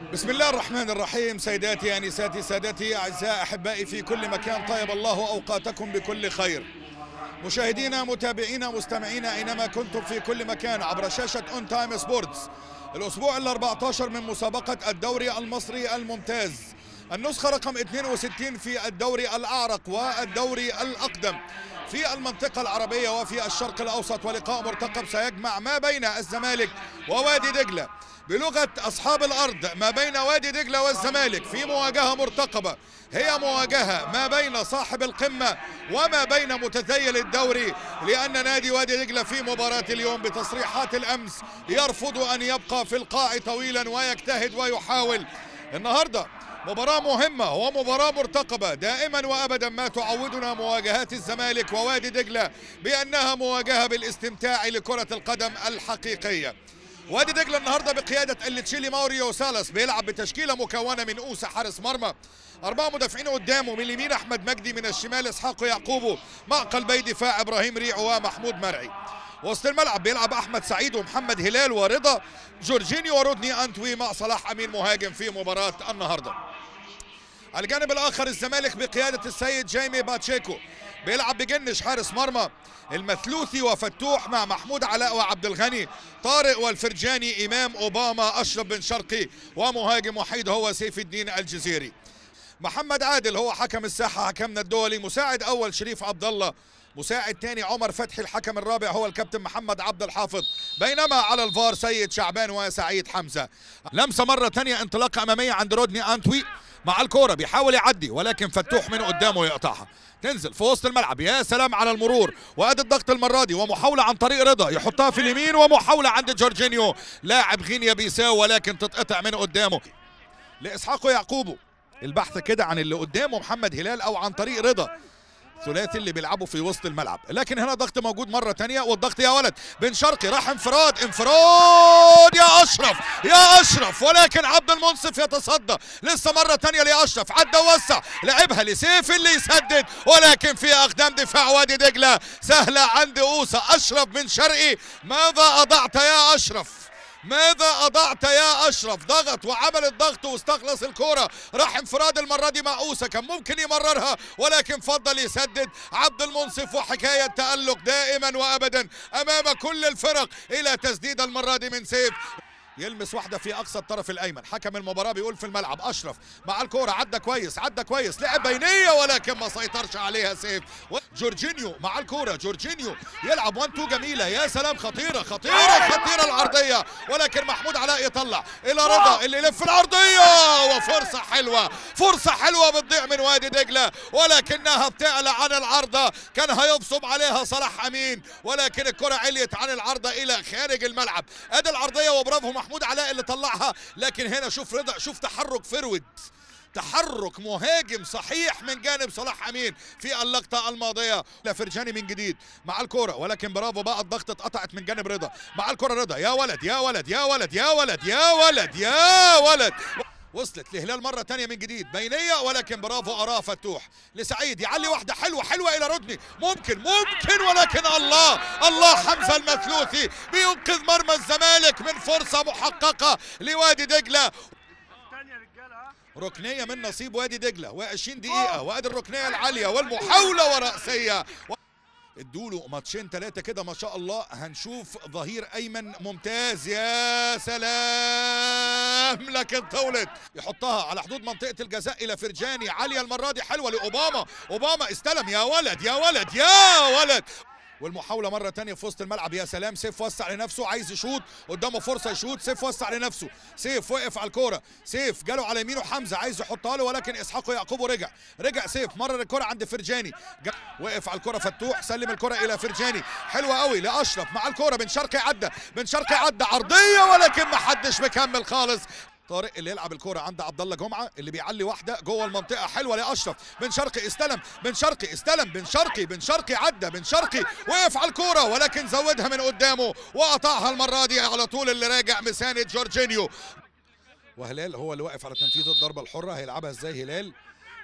بسم الله الرحمن الرحيم سيداتي انساتي سادتي اعزائي احبائي في كل مكان طيب الله اوقاتكم بكل خير مشاهدينا متابعينا مستمعينا اينما كنتم في كل مكان عبر شاشه اون تايم سبورتس الاسبوع ال 14 من مسابقه الدوري المصري الممتاز النسخه رقم 62 في الدوري الاعرق والدوري الاقدم في المنطقة العربية وفي الشرق الأوسط ولقاء مرتقب سيجمع ما بين الزمالك ووادي دجلة بلغة أصحاب الأرض ما بين وادي دجلة والزمالك في مواجهة مرتقبة هي مواجهة ما بين صاحب القمة وما بين متذيل الدوري لأن نادي وادي دجلة في مباراة اليوم بتصريحات الأمس يرفض أن يبقى في القاع طويلا ويجتهد ويحاول النهارده مباراة مهمة ومباراة مرتقبة دائما وابدا ما تعودنا مواجهات الزمالك ووادي دجلة بانها مواجهة بالاستمتاع لكرة القدم الحقيقية. وادي دجلة النهارده بقيادة الليتشيلي ماوريو سالاس بيلعب بتشكيلة مكونة من اوسا حارس مرمى أربعة مدافعين قدامه من اليمين أحمد مجدي من الشمال إسحاق يعقوبه مع قلبي دفاع إبراهيم ريعو ومحمود مرعي وسط الملعب بيلعب احمد سعيد ومحمد هلال ورضا جورجينيو ورودني انتوي مع صلاح امين مهاجم في مباراه النهارده على الجانب الاخر الزمالك بقياده السيد جايمي باتشيكو بيلعب بجنش حارس مرمى المثلوثي وفتوح مع محمود علاء وعبد الغني طارق والفرجاني امام اوباما اشرف بن شرقي ومهاجم وحيد هو سيف الدين الجزيري محمد عادل هو حكم الساحه حكمنا الدولي مساعد اول شريف عبد الله مساعد تاني عمر فتحي الحكم الرابع هو الكابتن محمد عبد الحافظ بينما على الفار سيد شعبان وسعيد حمزه لمسه مره تانية انطلاقه اماميه عند رودني انتوي مع الكوره بيحاول يعدي ولكن فتوح من قدامه يقطعها تنزل في وسط الملعب يا سلام على المرور وادي الضغط المره دي ومحاوله عن طريق رضا يحطها في اليمين ومحاوله عند جورجينيو لاعب غينيا بيساو ولكن تتقطع من قدامه لاسحاق يعقوبه البحث كده عن اللي قدامه محمد هلال او عن طريق رضا الثلاثي اللي بيلعبوا في وسط الملعب لكن هنا ضغط موجود مره تانية والضغط يا ولد بن شرقي راح انفراد انفراد يا اشرف يا اشرف ولكن عبد المنصف يتصدى لسه مره تانية لاشرف عدى ووسع لعبها لسيف اللي يسدد ولكن في اقدام دفاع وادي دجله سهله عند اوسا اشرف بن شرقي ماذا اضعت يا اشرف ماذا اضعت يا اشرف ضغط وعمل الضغط واستخلص الكرة راح انفراد المرة دي مع اوسا كان ممكن يمررها ولكن فضل يسدد عبد المنصف وحكاية تألق دائما وابدا امام كل الفرق الى تسديد المرة دي من سيف يلمس واحدة في أقصى الطرف الأيمن حكم المباراة بيقول في الملعب أشرف مع الكورة عدى كويس عدى كويس لعب بينية ولكن ما سيطرش عليها سيف جورجينيو مع الكورة جورجينيو يلعب 1 2 جميلة يا سلام خطيرة خطيرة خطيرة العرضية ولكن محمود علاء يطلع إلى رضا اللي يلف العرضية وفرصة حلوة فرصة حلوة بتضيع من وادي دجلة ولكنها بتعلى عن العارضة كان هيبصم عليها صلاح أمين ولكن الكرة عليت عن العارضة إلى خارج الملعب أدي العرضية وبرافو محمود علاء اللي طلعها لكن هنا شوف رضا شوف تحرك فرود تحرك مهاجم صحيح من جانب صلاح امين في اللقطه الماضيه لفرجاني من جديد مع الكره ولكن برافو بقى الضغط اتقطعت من جانب رضا مع الكره رضا يا ولد يا ولد يا ولد يا ولد يا ولد يا ولد وصلت لهلال مرة تانية من جديد بينية ولكن برافو أراه فتوح لسعيد يعلي واحدة حلوة حلوة إلى رودني ممكن ممكن ولكن الله الله حمزة المثلوثي بينقذ مرمى الزمالك من فرصة محققة لوادي دجلة ركنية من نصيب وادي دجلة و20 دقيقة وادي الركنية العالية والمحاولة ورأسية ادوله ماتشين ثلاثة كده ما شاء الله هنشوف ظهير أيمن ممتاز يا سلام لكن طولت يحطها على حدود منطقة الجزاء إلى فرجاني عالية المرة دي حلوة لأوباما أوباما استلم يا ولد يا ولد يا ولد والمحاولة مرة تانية في وسط الملعب يا سلام سيف وسع لنفسه عايز يشوط قدامه فرصة يشوط سيف وسع لنفسه سيف وقف على الكورة سيف جاله على يمينه حمزة عايز يحطها له ولكن اسحاق يعقوب رجع رجع سيف مرر الكرة عند فرجاني وقف على الكرة فتوح سلم الكرة إلى فرجاني حلوة قوي لأشرف مع الكرة بن شرقي عدى بن شرقي عدى عرضية ولكن ما حدش مكمل خالص طارق اللي يلعب الكرة عند عبد الله جمعه اللي بيعلي واحده جوه المنطقه حلوه لاشرف بن شرقي استلم بن شرقي استلم بن شرقي بن شرقي عدى بن شرقي وقف على الكرة ولكن زودها من قدامه وقطعها المره دي على طول اللي راجع مساند جورجينيو وهلال هو اللي واقف على تنفيذ الضربه الحره هيلعبها ازاي هلال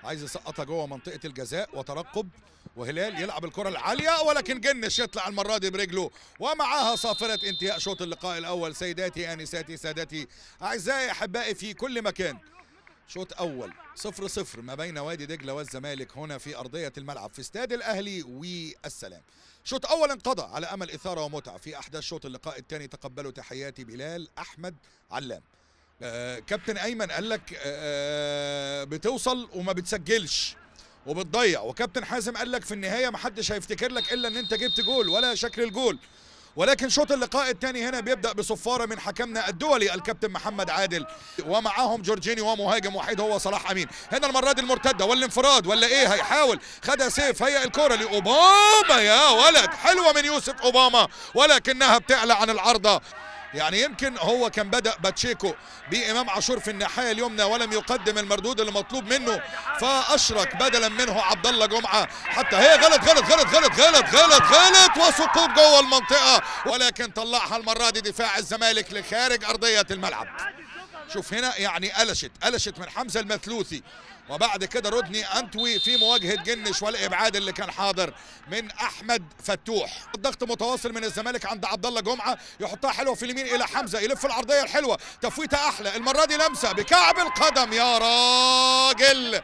عايز يسقطها جوه منطقه الجزاء وترقب وهلال يلعب الكره العاليه ولكن جنش يطلع المره دي برجله ومعاها صافره انتهاء شوط اللقاء الاول سيداتي انساتي سادتي اعزائي احبائي في كل مكان شوط اول صفر صفر ما بين وادي دجله والزمالك هنا في ارضيه الملعب في استاد الاهلي والسلام شوط اول انقضى على امل اثاره ومتعه في احداث شوط اللقاء الثاني تقبلوا تحياتي بلال احمد علام آه كابتن ايمن قال لك آه بتوصل وما بتسجلش وبتضيع وكابتن حازم قال لك في النهايه ما حدش هيفتكر لك الا ان انت جبت جول ولا شكل الجول ولكن شوط اللقاء الثاني هنا بيبدا بصفاره من حكمنا الدولي الكابتن محمد عادل ومعاهم جورجيني ومهاجم وحيد هو صلاح امين هنا المره دي المرتده والانفراد ولا ايه هيحاول خدها سيف هي الكره لاوباما يا ولد حلوه من يوسف اوباما ولكنها بتعلى عن العارضه يعني يمكن هو كان بدا باتشيكو بامام عاشور في الناحيه اليمنى ولم يقدم المردود اللي مطلوب منه فاشرك بدلا منه عبد الله جمعه حتى هي غلط غلط غلط غلط غلط غلط غلط وسقوط جوه المنطقه ولكن طلعها المره دي دفاع الزمالك لخارج ارضيه الملعب شوف هنا يعني قلشت قلشت من حمزه المثلوثي وبعد كده رودني انتوي في مواجهه جنش والابعاد اللي كان حاضر من احمد فتوح الضغط متواصل من الزمالك عند عبد الله جمعه يحطها حلوه في اليمين الى حمزه يلف العرضيه الحلوه تفويته احلى المره دي لمسه بكعب القدم يا راجل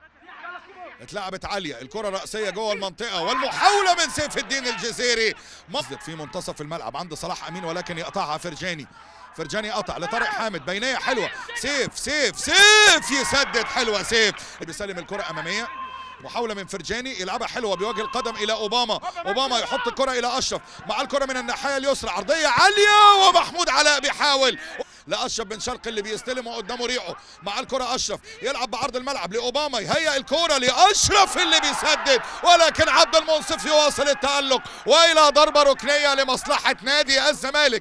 اتلعبت عاليه الكره راسيه جوه المنطقه والمحاوله من سيف الدين الجزيري مصدر في منتصف الملعب عند صلاح امين ولكن يقطعها فرجاني فرجاني قطع لطارق حامد بينيه حلوه سيف سيف سيف يسدد حلوه سيف بيسلم الكره اماميه محاوله من فرجاني يلعبها حلوه بوجه القدم الى اوباما اوباما يحط الكره الى اشرف مع الكره من الناحيه اليسرى عرضيه عاليه ومحمود علاء بيحاول لاشرف بن شرقي اللي بيستلم وقدامه ريحه مع الكره اشرف يلعب بعرض الملعب لاوباما يهيئ الكره لاشرف اللي بيسدد ولكن عبد المنصف يواصل التالق والى ضربه ركنيه لمصلحه نادي الزمالك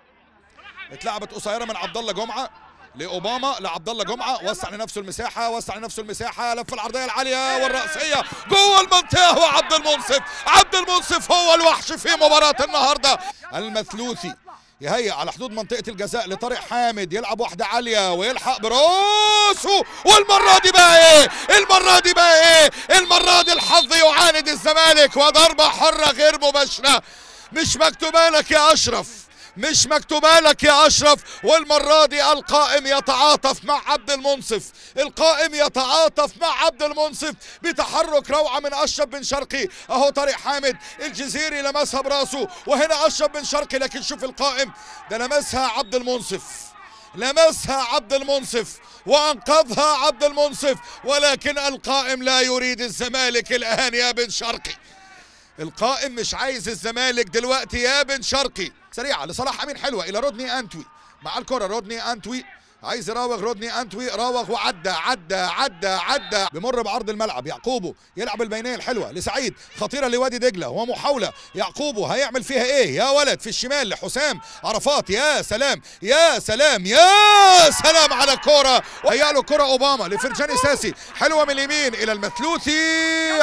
اتلعبت قصيره من عبد الله جمعه لاوباما لعبد الله جمعه وسع لنفسه المساحه وسع لنفسه المساحه لف العرضيه العاليه والراسيه جوه المنطقه هو عبد المنصف عبد المنصف هو الوحش في مباراه النهارده المثلوثي يهيئ على حدود منطقة الجزاء لطارق حامد يلعب واحدة عالية ويلحق براسه والمرة دي بقى ايه؟ المرة دي بقى ايه؟ المرة دي الحظ يعاند الزمالك وضربة حرة غير مباشرة مش مكتوبة لك يا أشرف مش مكتوبه لك يا اشرف والمره دي القائم يتعاطف مع عبد المنصف القائم يتعاطف مع عبد المنصف بتحرك روعه من اشرف بن شرقي اهو طارق حامد الجزيري لمسها براسه وهنا اشرف بن شرقي لكن شوف القائم ده لمسها عبد المنصف لمسها عبد المنصف وانقذها عبد المنصف ولكن القائم لا يريد الزمالك الان يا بن شرقي القائم مش عايز الزمالك دلوقتي يا بن شرقي سريعه لصلاح امين حلوه الى رودني انتوي مع الكره رودني انتوي عايز يراوغ رودني انتوي راوغ وعدى عدى عدى عدى بمر بعرض الملعب يعقوبه يلعب البينيه الحلوه لسعيد خطيره لوادي دجله ومحاوله يعقوبه هيعمل فيها ايه يا ولد في الشمال لحسام عرفات يا سلام يا سلام يا سلام على الكوره وهي له كره اوباما لفرجاني ساسي حلوه من اليمين الى المثلوثي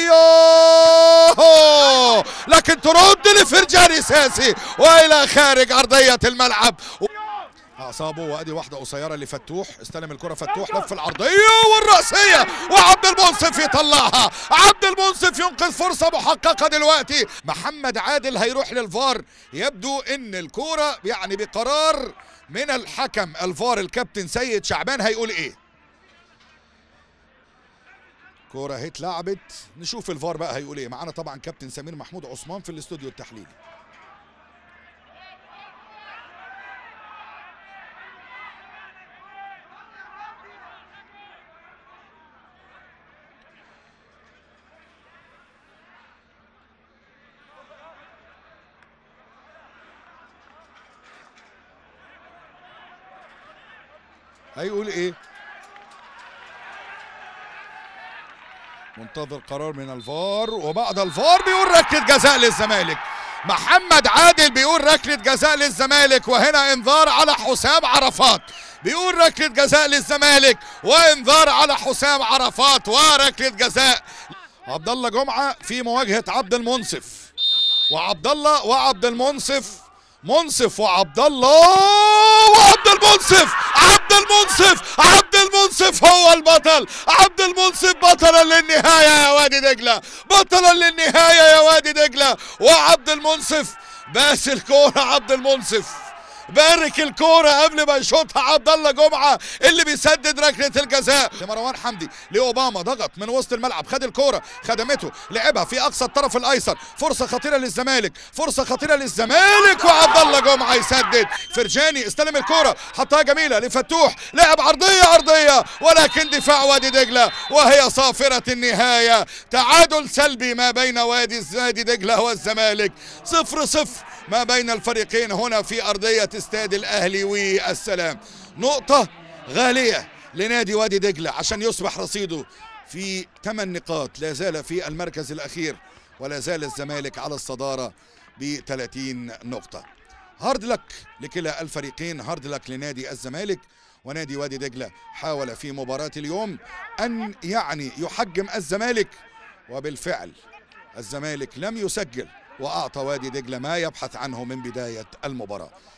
عرضيه لكن ترد لفرجاني ساسي والى خارج ارضيه الملعب اعصابه وادي واحده قصيره لفتوح استلم الكره فتوح لف العرضيه والراسيه وعبد المنصف يطلعها عبد المنصف ينقذ فرصه محققه دلوقتي محمد عادل هيروح للفار يبدو ان الكوره يعني بقرار من الحكم الفار الكابتن سيد شعبان هيقول ايه كوره اهي اتلعبت نشوف الفار بقى هيقول ايه معانا طبعا كابتن سمير محمود عثمان في الاستوديو التحليلي هيقول ايه منتظر قرار من الفار وبعد الفار بيقول ركله جزاء للزمالك محمد عادل بيقول ركله جزاء للزمالك وهنا انذار على حسام عرفات بيقول ركله جزاء للزمالك وانذار على حسام عرفات وركله جزاء عبد الله جمعه في مواجهه عبد المنصف وعبد الله وعبد المنصف منصف وعبد الله وعبد المنصف عبد المنصف عبد المنصف المنصف هو البطل عبد المنصف بطلا للنهايه يا وادي دجله بطلا للنهايه يا وادي دجله وعبد المنصف باس الكوره عبد المنصف بارك الكوره قبل ما يشوطها عبد الله جمعه اللي بيسدد ركله الجزاء لمروان حمدي لاوباما ضغط من وسط الملعب خد الكوره خدمته لعبها في اقصى الطرف الايسر فرصه خطيره للزمالك فرصه خطيره للزمالك وعبد الله جمعه يسدد فرجاني استلم الكوره حطها جميله لفتوح لعب عرضيه عرضيه ولكن دفاع وادي دجله وهي صافره النهايه تعادل سلبي ما بين وادي وادي دجله والزمالك صفر صفر ما بين الفريقين هنا في أرضية استاد الأهلي والسلام نقطة غالية لنادي وادي دجلة عشان يصبح رصيده في 8 نقاط لا زال في المركز الأخير ولا زال الزمالك على الصدارة ب 30 نقطة هارد لك لكلا الفريقين هارد لك لنادي الزمالك ونادي وادي دجلة حاول في مباراة اليوم أن يعني يحجم الزمالك وبالفعل الزمالك لم يسجل واعطى وادي دجله ما يبحث عنه من بدايه المباراه